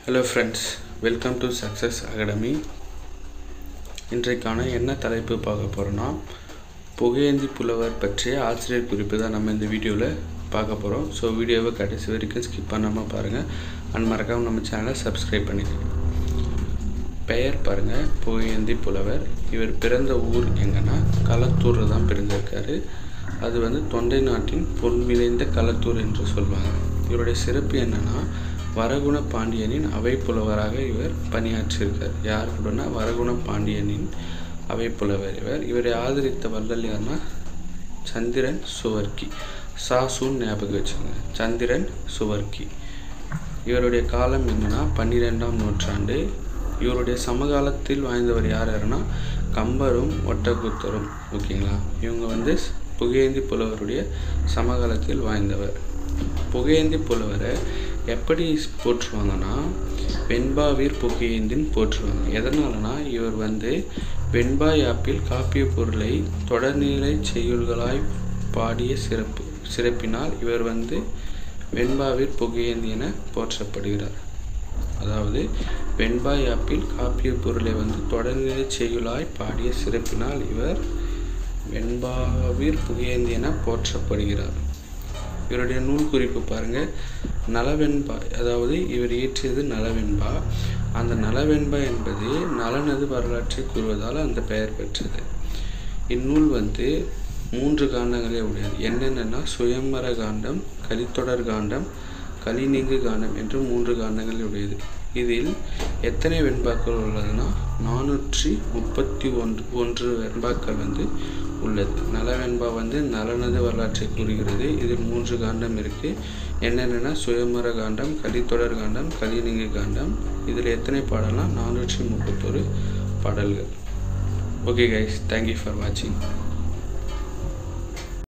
hello friends welcome to success academy இன்றைக்கான என்ன தலைப்பு பார்க்க போகிறோன்னா புகையேந்தி புலவர் பற்றிய ஆசிரியர் குறிப்பு தான் நம்ம இந்த வீடியோவில் பார்க்க போகிறோம் ஸோ வீடியோவை கடைசி வரைக்கும் ஸ்கிப் பண்ணாமல் பாருங்கள் அண்ட் மறக்காமல் நம்ம சேனலை சப்ஸ்கிரைப் பண்ணிக்கோங்க பெயர் பாருங்கள் புகையேந்தி புலவர் இவர் பிறந்த ஊர் எங்கன்னா களத்தூரில் தான் பிறந்திருக்காரு அது வந்து தொண்டை நாட்டின் பொன் விளைந்த களத்தூர் என்று சொல்லுவாங்க இவருடைய சிறப்பு என்னன்னா வரகுண பாண்டியனின் அவை புலவராக இவர் பணியாற்றியிருக்கார் யார் கூடனா வரகுண பாண்டியனின் அவை புலவர் இவர் இவரை ஆதரித்த வள்ளல் யாருன்னா சந்திரன் சுவர்க்கி சாசூன் ஞாபகம் வச்சுங்க சந்திரன் சுவர்க்கி இவருடைய காலம் என்னன்னா பன்னிரெண்டாம் நூற்றாண்டு இவருடைய சமகாலத்தில் வாழ்ந்தவர் யார் யாருன்னா கம்பரும் ஒட்டக்குத்தரும் ஓகேங்களா இவங்க வந்து புகையேந்தி புலவருடைய சமகாலத்தில் வாழ்ந்தவர் புகையேந்தி புலவரை எப்படி போற்றுவாங்கன்னா வெண்பாவீர் புகையேந்தின் போற்றுவாங்க எதனாலனா இவர் வந்து வெண்பா யாப்பில் காப்பிய பொருளை தொடர்நிலை செய்யுள்களாய் பாடிய சிறப்பு சிறப்பினால் இவர் வந்து வெண்பாவீர் புகையேந்தி என போற்றப்படுகிறார் அதாவது வெண்பா யாப்பில் காப்பிய பொருளை வந்து தொடர்நிலை செய்யுளாய் பாடிய சிறப்பினால் இவர் வெண்பாவீர் புகையேந்தி என போற்றப்படுகிறார் இவருடைய நூல் குறிப்பு பாருங்க நலவெண்பா அதாவது இவர் இயற்றியது நலவெண்பா அந்த நலவெண்பா என்பது நலனது வரலாற்றை கூறுவதால் அந்த பெயர் பெற்றது இந்நூல் வந்து மூன்று காண்டங்களே உடையது என்னென்னா சுயம்பர காண்டம் கலித்தொடர் காண்டம் கலிநீங்கு காண்டம் என்று மூன்று காண்டங்கள் உடையது இதில் எத்தனை வெண்பாக்கள் உள்ளதுன்னா நானூற்றி முப்பத்தி ஒன்று ஒன்று வெண்பாக்கள் வந்து உள்ளது நல வெண்பா வந்து நலனது வரலாற்றை கூறுகிறது இதில் மூன்று காண்டம் இருக்குது என்னென்னா சுயமர காண்டம் கலித்தொடர் காண்டம் கலிநீங்கு காண்டம் இதில் எத்தனை பாடல்னா நானூற்றி முப்பத்தொரு பாடல்கள் ஓகே கைஸ் தேங்க்யூ ஃபார் வாட்சிங்